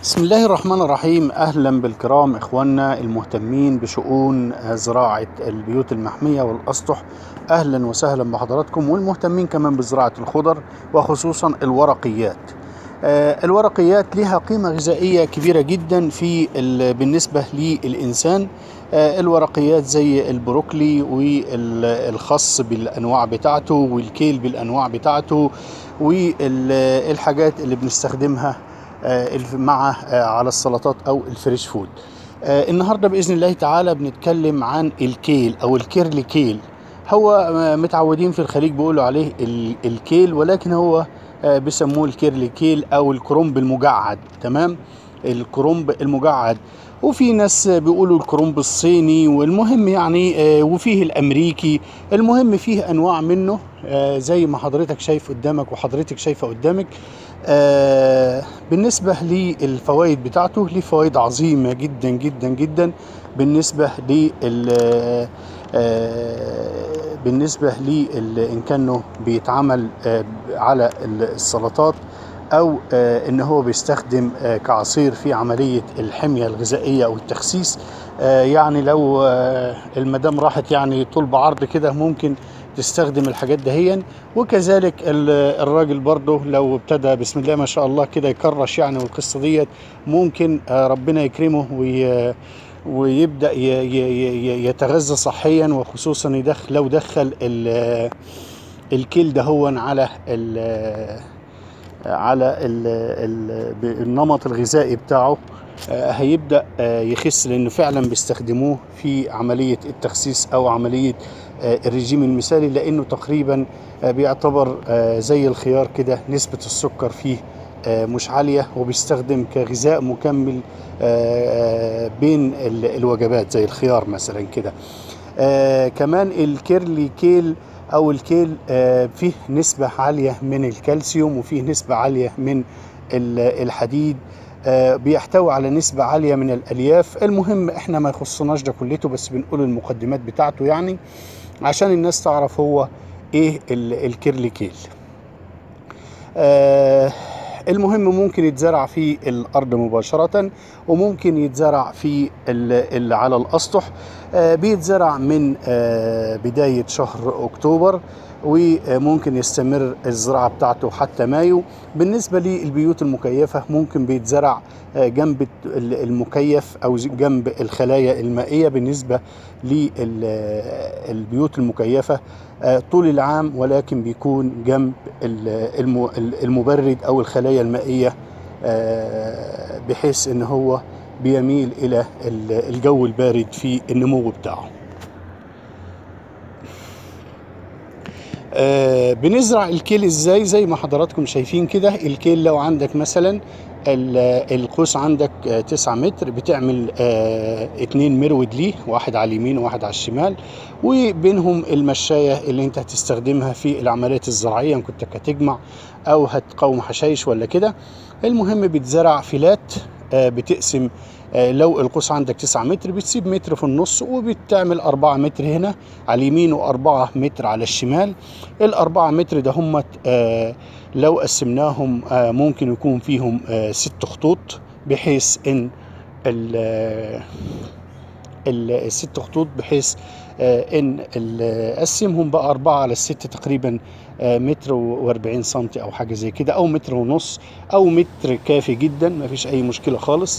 بسم الله الرحمن الرحيم اهلا بالكرام اخواننا المهتمين بشؤون زراعه البيوت المحميه والاسطح اهلا وسهلا بحضراتكم والمهتمين كمان بزراعه الخضر وخصوصا الورقيات آه، الورقيات لها قيمه غذائيه كبيره جدا في ال- بالنسبه للانسان آه، الورقيات زي البروكلي والخس بالانواع بتاعته والكيل بالانواع بتاعته والحاجات اللي بنستخدمها آه، الف- مع آه، على السلطات او الفريش فود آه، النهارده باذن الله تعالى بنتكلم عن الكيل او الكيرلي كيل هو آه، متعودين في الخليج بيقولوا عليه ال- الكيل ولكن هو آه، بيسموه الكيرلي كيل او الكرنب المجعد تمام الكرنب المجعد وفي ناس بيقولوا الكرنب الصيني والمهم يعني آه، وفيه الامريكي المهم فيه انواع منه آه، زي ما حضرتك شايف قدامك وحضرتك شايفه قدامك آه، بالنسبة للفوائد بتاعته ليه فوائد عظيمة جدا جدا جدا بالنسبة لل آه، بالنسبة لل إن كانه بيتعمل آه، على السلطات أو آه، إن هو بيستخدم آه، كعصير في عملية الحمية الغذائية أو التخسيس آه، يعني لو آه، المدام راحت يعني طول بعرض كده ممكن تستخدم الحاجات دهيا وكذلك ال- الراجل برضه لو ابتدى بسم الله ما شاء الله كده يكرش يعني والقصه ديت ممكن آه، ربنا يكرمه وي ويبدا ي- ي- ي- يتغذى صحيا وخصوصا يدخل لو دخل ال- الكيل ده هو على ال- على ال ال النمط الغذائي بتاعه آه، هيبدا آه، يخس لانه فعلا بيستخدموه في عمليه التخسيس او عمليه آه، الرجيم المثالي لانه تقريبا آه، بيعتبر آه، زي الخيار كده نسبه السكر فيه آه، مش عاليه وبيستخدم كغذاء مكمل آه، بين ال- الوجبات زي الخيار مثلا كده آه كمان الكيرلي كيل او الكيل آه فيه نسبة عالية من الكالسيوم وفيه نسبة عالية من ال- الحديد آه بيحتوي على نسبة عالية من الألياف المهم احنا ما يخصناش ده كلته بس بنقول المقدمات بتاعته يعني عشان الناس تعرف هو ايه ال- الكيرلي كيل آه المهم ممكن يتزرع في الارض مباشره وممكن يتزرع في ال- ال- على الاسطح آه، بيتزرع من آه، بدايه شهر اكتوبر وممكن يستمر الزراعه بتاعته حتى مايو بالنسبه للبيوت المكيفه ممكن بيتزرع آه، جنب ال- المكيف او ز- جنب الخلايا المائيه بالنسبه للبيوت المكيفه آه، طول العام ولكن بيكون جنب ال- الم- المبرد او الخلايا المائيه آه، بحيث ان هو بيميل الى ال- الجو البارد في النمو بتاعه آه، بنزرع الكيل ازاي زي ما حضراتكم شايفين كده الكيل لو عندك مثلا ال- القوس عندك آه، 9 متر بتعمل آه، اتنين مرود ليه واحد على اليمين وواحد على الشمال وبينهم المشاية اللي انت هتستخدمها في العمليات الزراعية ان كنت هتجمع او هتقوم حشايش ولا كده المهم بتزرع فيلات آه، بتقسم آه، لو القوس عندك 9 متر بتسيب متر في النص وبتعمل 4 متر هنا على اليمين و4 متر على الشمال الأربعة متر ده هم لو قسمناهم آه، ممكن يكون فيهم آه، ست خطوط بحيث ان ال- ال- الست خطوط بحيث آه، ان ال- قسمهم بقى أربعة على الست تقريبا آه، متر وأربعين سنتي أو حاجة زي كده أو متر ونص أو متر كافي جدا ما فيش أي مشكلة خالص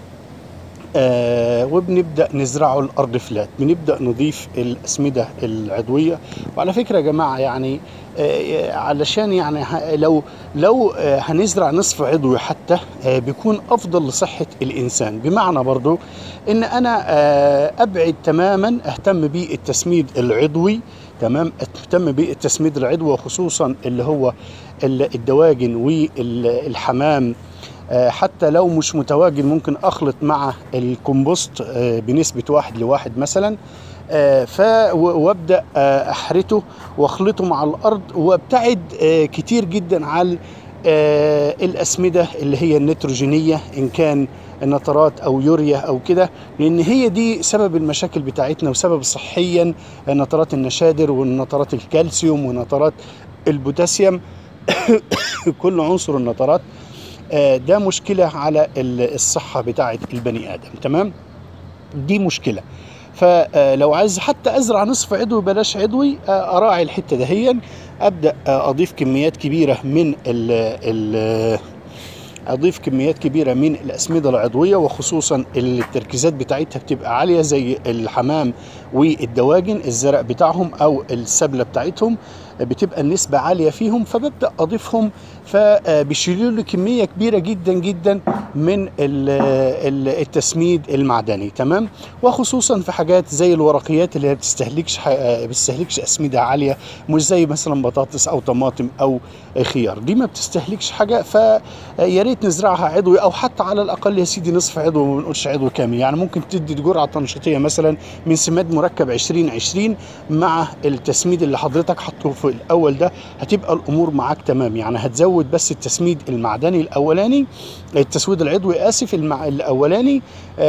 آه وبنبدا نزرعه الارض فلات بنبدا نضيف الاسمده العضويه وعلى فكره يا جماعه يعني آه علشان يعني ه- لو لو آه هنزرع نصف عضوي حتى آه بيكون افضل لصحه الانسان بمعنى برضو ان انا آه ابعد تماما اهتم بالتسميد العضوي تمام اهتم بالتسميد العضوي وخصوصا اللي هو ال- الدواجن والحمام آه، حتى لو مش متواجد ممكن اخلط مع الكمبوست آه، بنسبة واحد لواحد مثلا آه، ف و- وابدا آه، احرته واخلطه مع الارض وابتعد آه، كتير جدا عن آه، الاسمده اللي هي النيتروجينيه ان كان نترات او يوريا او كده لان هي دي سبب المشاكل بتاعتنا وسبب صحيا نترات النشادر ونترات الكالسيوم ونترات البوتاسيوم كل عنصر النترات آه، ده مشكله على ال- الصحه بتاعه البني ادم تمام دي مشكله فلو عايز حتى ازرع نصف عضوي بلاش عضوي آه، اراعي الحته دهيا ابدا آه، اضيف كميات كبيره من ال ال اضيف كميات كبيره من الاسمده العضويه وخصوصا اللي التركيزات بتاعتها بتبقى عاليه زي الحمام والدواجن الزرع بتاعهم او السبله بتاعتهم بتبقى النسبه عاليه فيهم فببدا اضيفهم فبيشيلوا لي كميه كبيره جدا جدا من ال- ال- التسميد المعدني تمام وخصوصا في حاجات زي الورقيات اللي هي بتستهلكش ح- بتستهلكش اسمده عاليه مش زي مثلا بطاطس او طماطم او خيار دي ما بتستهلكش حاجه فيا ريت نزرعها عضوي او حتى على الاقل يا سيدي نصف عضوي ما بنقولش عضوي كامل يعني ممكن تدي جرعه تنشيطيه مثلا من سماد مركب 20 20 مع التسميد اللي حضرتك حطه في الاول ده هتبقى الامور معاك تمام يعني هتزود بس التسميد المعدني الاولاني التسويد العضوي اسف المع... الاولاني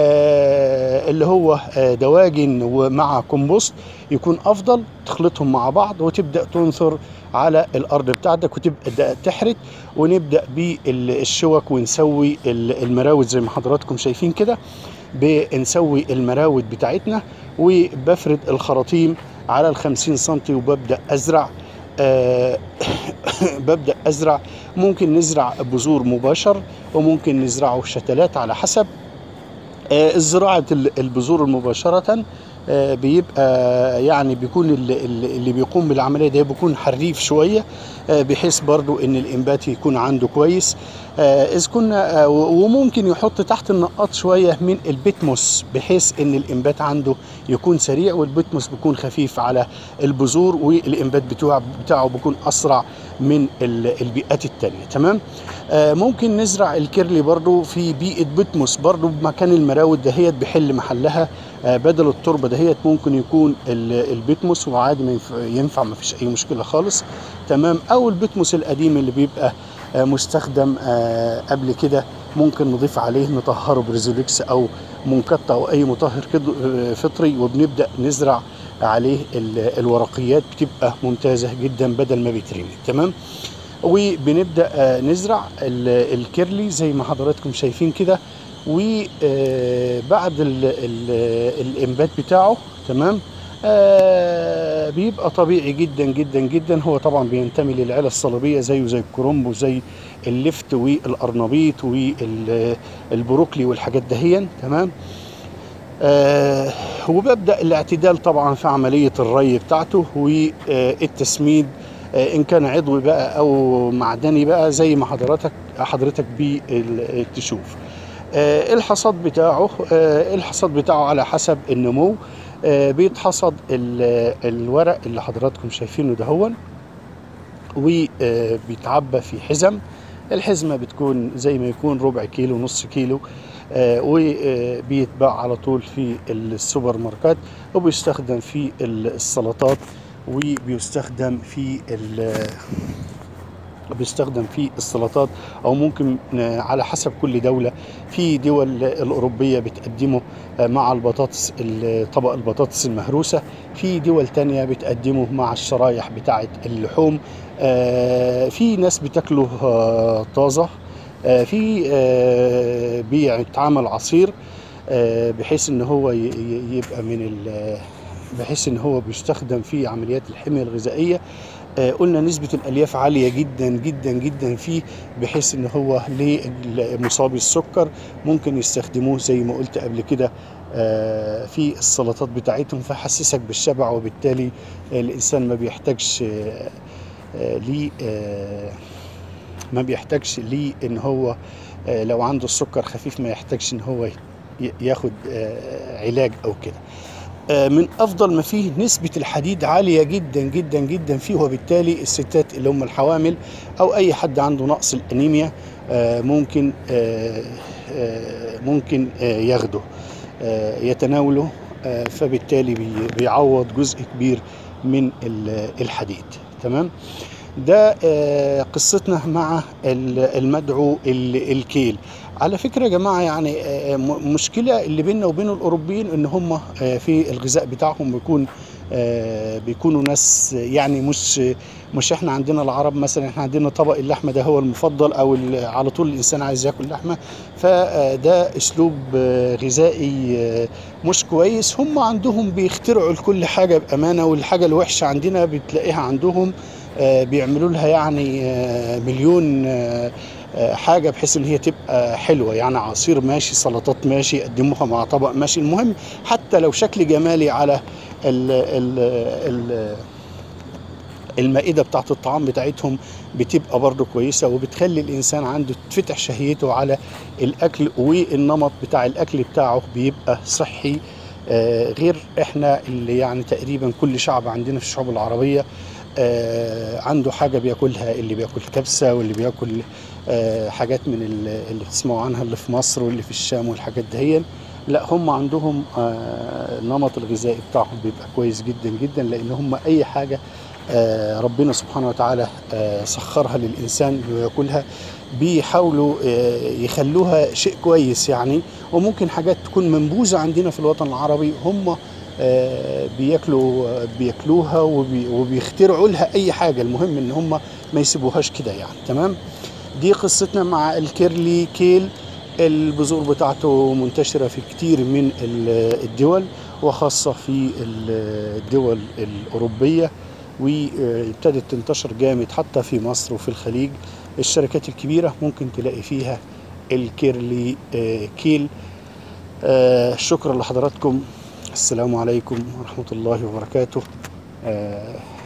آه اللي هو آه دواجن ومع كومبوست يكون افضل تخلطهم مع بعض وتبدا تنثر على الارض بتاعتك وتبدا تحرث ونبدا بالشوك ونسوي ال- المراود زي ما حضراتكم شايفين كده بنسوي المراود بتاعتنا وبفرد الخراطيم على الخمسين سنتي وببدأ أزرع آه ببدأ أزرع ممكن نزرع بذور مباشر وممكن نزرعه شتلات على حسب آه الزراعة ال- البذور مباشرة آه بيبقى يعني بيكون اللي, اللي بيقوم بالعملية ده بيكون حريف شوية آه بحيث برضو ان الانبات يكون عنده كويس آه اذ كنا آه و- وممكن يحط تحت النقاط شوية من البتموس بحيث ان الانبات عنده يكون سريع والبتموس بيكون خفيف على البذور والانبات بتاعه بتاعه بيكون اسرع من ال- البيئات التانية تمام آه ممكن نزرع الكيرلي برضو في بيئة بتموس برضو بمكان المراود دهيت بحل محلها آه بدل التربة دهيت ممكن يكون ال- البتموس وعادي ما ينفع, ينفع ما فيش اي مشكلة خالص تمام او البتموس القديم اللي بيبقى آه مستخدم آه قبل كده ممكن نضيف عليه نطهره بريزوليكس او منقطع او اي مطهر كده آه، فطري وبنبدا نزرع عليه ال- الورقيات بتبقى ممتازه جدا بدل ما بيترمي تمام وبنبدا آه، نزرع ال- الكيرلي زي ما حضراتكم شايفين كده وبعد الانبات بتاعه تمام آه بيبقى طبيعي جدا جدا جدا هو طبعا بينتمي للعيله الصليبيه زيه زي الكرنب وزي اللفت والقرنبيط والبروكلي والحاجات دهيا تمام آه وببدا الاعتدال طبعا في عمليه الري بتاعته والتسميد آه ان كان عضوي بقى او معدني بقى زي ما حضرتك حضرتك بتشوف آه الحصاد بتاعه آه الحصاد بتاعه على حسب النمو آه بيتحصد ال- الورق اللي حضراتكم شايفينه ده هو وبيتعبى في حزم الحزمة بتكون زي ما يكون ربع كيلو نص كيلو آه، وبيتباع على طول في السوبر ماركت وبيستخدم في السلطات وبيستخدم في ال- بيستخدم في السلطات او ممكن آه، على حسب كل دوله في دول الاوروبيه بتقدمه آه، مع البطاطس ال- طبق البطاطس المهروسه في دول تانية بتقدمه مع الشرايح بتاعه اللحوم آه، في ناس بتاكله آه، طازه آه، في آه، بيتعمل عصير آه، بحيث ان هو ي- ي- يبقى من ال- بحيث ان هو بيستخدم في عمليات الحميه الغذائيه آه، قلنا نسبة الألياف عالية جدا جدا جدا فيه بحيث إن هو لمصابي السكر ممكن يستخدموه زي ما قلت قبل كده آه، في السلطات بتاعتهم فيحسسك بالشبع وبالتالي الإنسان ما بيحتاجش آه، آه، ليه آه، ما بيحتاجش ليه إن هو آه، لو عنده السكر خفيف ما يحتاجش إن هو ي- ياخد آه، علاج أو كده آه، من افضل ما فيه نسبه الحديد عاليه جدا جدا جدا فيه وبالتالي الستات اللي هم الحوامل او اي حد عنده نقص الانيميا آه، ممكن آه، آه، ممكن آه، ياخده آه، يتناوله آه، فبالتالي بي- بيعوض جزء كبير من ال- الحديد تمام ده آه، قصتنا مع ال- المدعو ال- الكيل على فكرة يا جماعة يعني آه، م- مشكلة اللي بيننا وبين الأوروبيين إن هم آه، في الغذاء بتاعهم بيكون آه، بيكونوا ناس يعني مش مش احنا عندنا العرب مثلا احنا عندنا طبق اللحمه ده هو المفضل او ال- على طول الانسان عايز ياكل لحمه فده اسلوب آه، غذائي آه، مش كويس هم عندهم بيخترعوا لكل حاجه بامانه والحاجه الوحشه عندنا بتلاقيها عندهم آه، بيعملوا لها يعني آه، مليون آه، آه، حاجه بحيث ان هي تبقى حلوه يعني عصير ماشي سلطات ماشي يقدموها مع طبق ماشي المهم حتى لو شكل جمالي على ال ال ال المائده بتاعت الطعام بتاعتهم بتبقى برضه كويسه وبتخلي الانسان عنده تفتح شهيته على الاكل والنمط بتاع الاكل بتاعه بيبقى صحي آه، غير احنا اللي يعني تقريبا كل شعب عندنا في الشعوب العربيه آه، عنده حاجه بياكلها اللي بياكل كبسه واللي بياكل آه، حاجات من ال- اللي بتسمعوا عنها اللي في مصر واللي في الشام والحاجات دهيا لا هم عندهم آه، النمط الغذائي بتاعهم بيبقى كويس جدا جدا لان هم اي حاجه آه، ربنا سبحانه وتعالى آه، سخرها للانسان وياكلها بيحاولوا آه، يخلوها شيء كويس يعني وممكن حاجات تكون منبوذه عندنا في الوطن العربي هم آه، بياكلوا بياكلوها وبي- وبيخترعوا لها اي حاجه المهم ان هم ما يسيبوهاش كده يعني تمام دي قصتنا مع الكيرلي كيل البذور بتاعته منتشرة في كتير من ال- الدول وخاصة في ال- الدول الأوروبية وابتدت تنتشر جامد حتى في مصر وفي الخليج الشركات الكبيرة ممكن تلاقي فيها الكيرلي آه، كيل آه، شكرا لحضراتكم السلام عليكم ورحمة الله وبركاته آه،